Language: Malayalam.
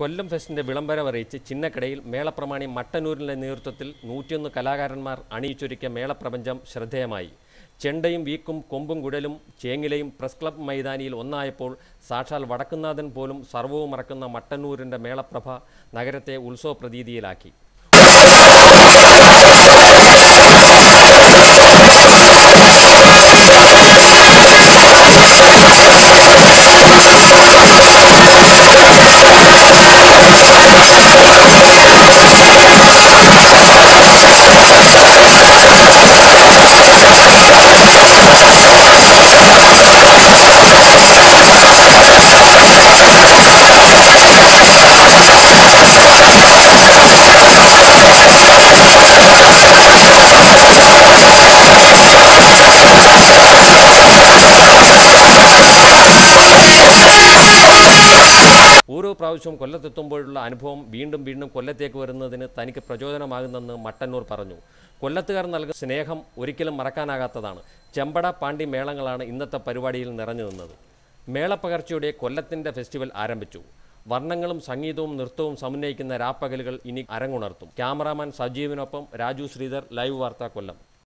കൊല്ലം ഫെസ്റ്റിന്റെ വിളംബരമറിയിച്ച് ചിന്നക്കടയിൽ മേളപ്രമാണി മട്ടന്നൂരിന്റെ നേതൃത്വത്തിൽ നൂറ്റിയൊന്ന് കലാകാരന്മാർ അണിയിച്ചൊരുക്കിയ മേളപ്രപഞ്ചം ശ്രദ്ധേയമായി ചെണ്ടയും വീക്കും കൊമ്പും കുഴലും ചേങ്ങിലയും പ്രസ് ക്ലബ് മൈതാനിയിൽ ഒന്നായപ്പോൾ സാക്ഷാൽ വടക്കുന്നാഥൻ പോലും സർവവും മറക്കുന്ന മട്ടന്നൂരിന്റെ മേളപ്രഭ നഗരത്തെ ഉത്സവ പ്രതീതിയിലാക്കി ഓരോ പ്രാവശ്യവും കൊല്ലത്തെത്തുമ്പോഴുള്ള അനുഭവം വീണ്ടും വീണ്ടും കൊല്ലത്തേക്ക് വരുന്നതിന് തനിക്ക് പ്രചോദനമാകുന്നെന്ന് മട്ടന്നൂർ പറഞ്ഞു കൊല്ലത്തുകാർ നൽകുന്ന സ്നേഹം ഒരിക്കലും മറക്കാനാകാത്തതാണ് ചെമ്പട പാണ്ടി മേളങ്ങളാണ് ഇന്നത്തെ പരിപാടിയിൽ നിറഞ്ഞു നിന്നത് മേളപ്പകർച്ചയുടെ കൊല്ലത്തിൻ്റെ ഫെസ്റ്റിവൽ ആരംഭിച്ചു വർണ്ണങ്ങളും സംഗീതവും നൃത്തവും സമന്വയിക്കുന്ന രാപ്പകലുകൾ ഇനി അരങ്ങുണർത്തും ക്യാമറാമാൻ സജീവിനൊപ്പം രാജു ശ്രീധർ ലൈവ് വാർത്ത കൊല്ലം